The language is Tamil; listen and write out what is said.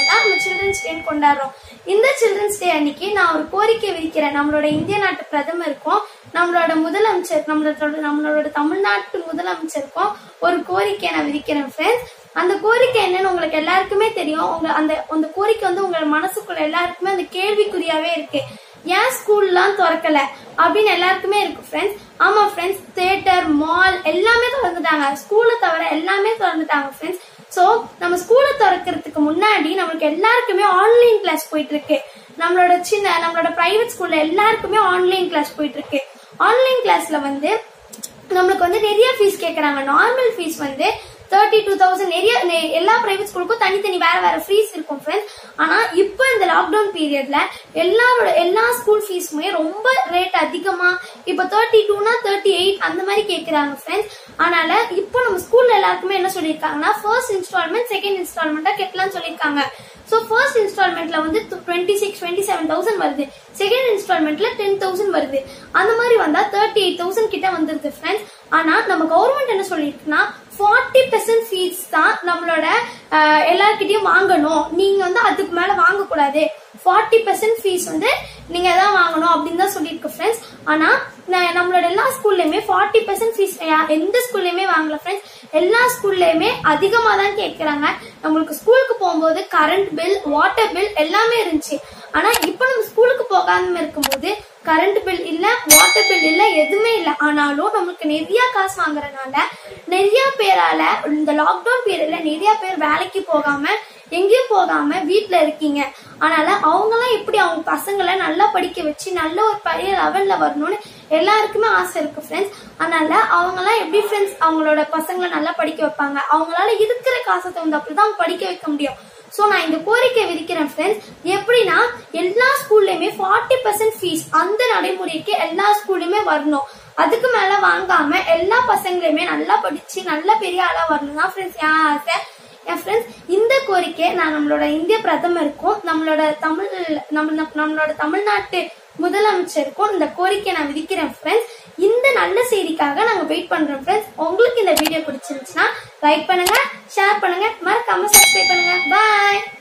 தான் நம்ம சில்ட்ரன்ஸ் டே கொண்டாடுறோம் இந்த சில்ட்ரன்ஸ் டே அன்னைக்கு நான் ஒரு கோரிக்கை விதிக்கிறேன் நம்மளோட இந்திய நாட்டு பிரதமருக்கும் நம்மளோட முதலமைச்சர் நம்மளோட நம்மளோட தமிழ்நாட்டு முதலமைச்சருக்கும் ஒரு கோரிக்கை நான் விதிக்கிறேன் ஃப்ரெண்ட்ஸ் அந்த கோரிக்கை என்னன்னு உங்களுக்கு எல்லாருக்குமே தெரியும் உங்க அந்த அந்த கோரிக்கை வந்து உங்க மனசுக்குள்ள எல்லாருக்குமே அந்த கேள்விக்குறியாவே இருக்கு ஏன் ஸ்கூல்லாம் திறக்கல அப்படின்னு எல்லாருக்குமே இருக்கு ஃப்ரெண்ட்ஸ் ஆமா ஃப்ரெண்ட்ஸ் தியேட்டர் மால் எல்லாமே திறந்துட்டாங்க ஸ்கூலை தவிர எல்லாமே திறந்துட்டாங்க ஃப்ரெண்ட்ஸ் சோ நம்ம ஸ்கூலை திறக்கிறதுக்கு முன்னாடி நம்மளுக்கு எல்லாருக்குமே ஆன்லைன் கிளாஸ் போயிட்டு இருக்கு நம்மளோட சின்ன நம்மளோட பிரைவேட் ஸ்கூல்ல எல்லாருக்குமே ஆன்லைன் கிளாஸ் போயிட்டு இருக்கு ஆன்லைன் கிளாஸ்ல வந்து நம்மளுக்கு வந்து நிறைய ஃபீஸ் கேக்குறாங்க நார்மல் ஃபீஸ் வந்து தேர்ட்டி டூ தௌசண்ட் நிறைய நெ- எல்லா பிரைவேட் ஸ்கூலுக்கும் தனித்தனி வேற வேற ஃபீஸ் இருக்கும் ஃப்ரெண்ட்ஸ் ஆனா இப்போ இந்த லாக்டவுன் பீரியட்ல எல்லாரோட எல்லா ஸ்கூல் ஃபீஸுமே ரொம்ப ரேட் அதிகமா இப்போ தேர்ட்டி டூனா தேர்ட்டி எயிட் அந்த மாதிரி கேக்குறாங்க ஃப்ரெண்ட்ஸ் அதனால இப்போ நம்ம ஸ்கூல்ல எல்லாருக்குமே என்ன சொல்லியிருக்காங்கன்னா ஃபர்ஸ்ட் இன்ஸ்டால்மெண்ட் செகண்ட் இன்ஸ்டால்மெண்டா கட்டலாம்னு சொல்லியிருக்காங்க ஸோ ஃபர்ஸ்ட் இன்ஸ்டால்மெண்ட்ல வந்து twenty six twenty seven thousand வருது செகண்ட் இன்ஸ்டால்மெண்ட்ல டென் தௌசண்ட் வருது அந்த மாதிரி வந்தா தேர்ட்டி எயிட் தௌசண்ட் கிட்ட வந்துருது ஃப்ரெண்ட்ஸ் ஆனா நம்ம கவர்மெண்ட் என்ன சொல்லியிருக்குன்னா ஃபார்ட்டி பெர்சன்ட் ஃபீஸ் தான் நம்மளோட அஹ், எல்லார்கிட்டயும் வாங்கணும் நீங்க வந்து அதுக்கு மேல வாங்கக்கூடாது ஃபார்ட்டி பெர்சன்ட் ஃபீஸ் வந்து நீங்க தான் வாங்கணும் அப்படின்னு தான் சொல்லியிருக்கு ஃப்ரெண்ட்ஸ் ஆனா ந- நம்மளோட எல்லா ஸ்கூல்லயுமே ஃபார்ட்டி பெர்சன்ட் ஃபீஸ் எந்த ஸ்கூல்லயுமே வாங்கல ஃப்ரெண்ட்ஸ் எல்லா ஸ்கூல்லயுமே அதிகமா தான் கேக்குறாங்க நம்மளுக்கு ஸ்கூலுக்கு போகும்போது கரண்ட் பில் வாட்டர் பில் எல்லாமே இருந்துச்சு ஆனா இப்போ நம்ம ஸ்கூலுக்கு போகாம இருக்கும்போது கரண்ட் பில் இல்ல வாட்டர் பில் இல்ல எதுவுமே இல்ல ஆனாலும் நம்மளுக்கு நிறைய காசு வாங்குறதுனால நிறைய பேரால இந்த லாக்டவுன் பீரியட்ல நிறைய பேர் வேலைக்கு போகாம எங்கேயும் போகாம வீட்ல இருக்கீங்க அதனால அவங்க எல்லாம் எப்படி அவங்க பசங்களை நல்லா படிக்க வச்சு நல்ல ஒரு பெரிய லெவல்ல வரணும்னு எல்லாருக்குமே ஆசை இருக்கு ஃப்ரெண்ட்ஸ் அதனால அவங்க எல்லாம் எப்படி ஃப்ரெண்ட்ஸ் அவங்களோட பசங்களை நல்லா படிக்க வைப்பாங்க அவங்களால இருக்கிற காசை தகுந்தப்படி தான் அவங்க படிக்க வைக்க முடியும் சோ நான் இந்த கோரிக்கை விதிக்கிறேன் ஃப்ரெண்ட்ஸ் எப்படின்னா எல்லா ஸ்கூல்லயுமே ஃபார்ட்டி பர்சன்ட் ஃபீஸ் அந்த நடைமுறைக்கு எல்லா ஸ்கூல்லையுமே வரணும் அதுக்கு மேல வாங்காம எல்லா பசங்களையுமே நல்லா படிச்சு நல்ல பெரிய ஆளா வரணும் தான் ஃப்ரெண்ட்ஸ் என் ஆசை என் ஃப்ரெண்ட்ஸ் இந்த கோரிக்கை நான் நம்மளோட இந்திய பிரதமருக்கும் நம்மளோட தமிழ் நம்ம நம்மளோட தமிழ்நாட்டு முதலமைச்சருக்கும் இந்த கோரிக்கை நான் விதிக்கிறேன் ஃப்ரெண்ட்ஸ் இந்த நல்ல செய்திக்காக நாங்க வெயிட் பண்றோம் ஃப்ரெண்ட்ஸ் உங்களுக்கு இந்த வீடியோ பிடிச்சிருந்துச்சுன்னா லைக் பண்ணுங்க ஷேர் பண்ணுங்க மறக்காம சப்ஸ்கிரைப் பண்ணுங்க பாய்